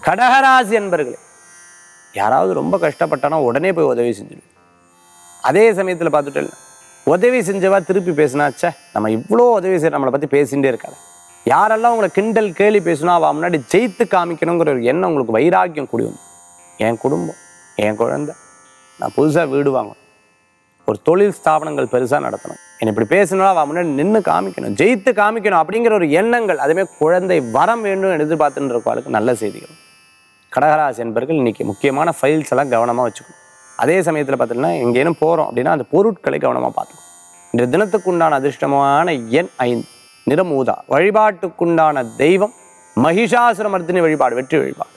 கடகராசி என்பர்களே யாராவது ரொம்ப கஷ்டப்பட்டானா உடனே போய் உதவி செஞ்சிடுவேன் அதே சமயத்தில் பார்த்துட்டு உதவி செஞ்சவா திருப்பி பேசினா ச்சே நம்ம இவ்வளோ உதவி செய்ய நம்மளை பற்றி பேசிகிட்டே இருக்காங்க யாரெல்லாம் உங்களை கிண்டல் கேலி பேசினா அவள் முன்னாடி ஜெயித்து காமிக்கணுங்கிற ஒரு எண்ணம் உங்களுக்கு வைராக்கியம் கூடி வந்து என் குடும்பம் என் குழந்தை நான் புதுசாக வீடு வாங்கணும் ஒரு தொழில் ஸ்தாபனங்கள் பெருசாக நடத்தணும் என்னை இப்படி பேசினா அவள் முன்னாடி நின்று காமிக்கணும் ஜெயித்து காமிக்கணும் அப்படிங்கிற ஒரு எண்ணங்கள் அதே மாதிரி குழந்தை வரம் வேண்டும் எதிர்பார்த்துட்டு இருக்கவாளுக்கு நல்ல செய்திகள் கடகராசி என்பர்கள் இன்னைக்கு முக்கியமான ஃபைல்ஸ் எல்லாம் கவனமாக வச்சுக்கணும் அதே சமயத்தில் பார்த்தீங்கன்னா எங்கேனும் போகிறோம் அப்படின்னா அந்த பொருட்களை கவனமாக பார்த்துக்கணும் இந்த தினத்துக்குண்டான அதிர்ஷ்டமான எண் ஐந்து நிறம் ஊதா வழிபாட்டுக்குண்டான தெய்வம் மகிஷாசுரமர்த்தினி வழிபாடு வெற்றி வழிபாடு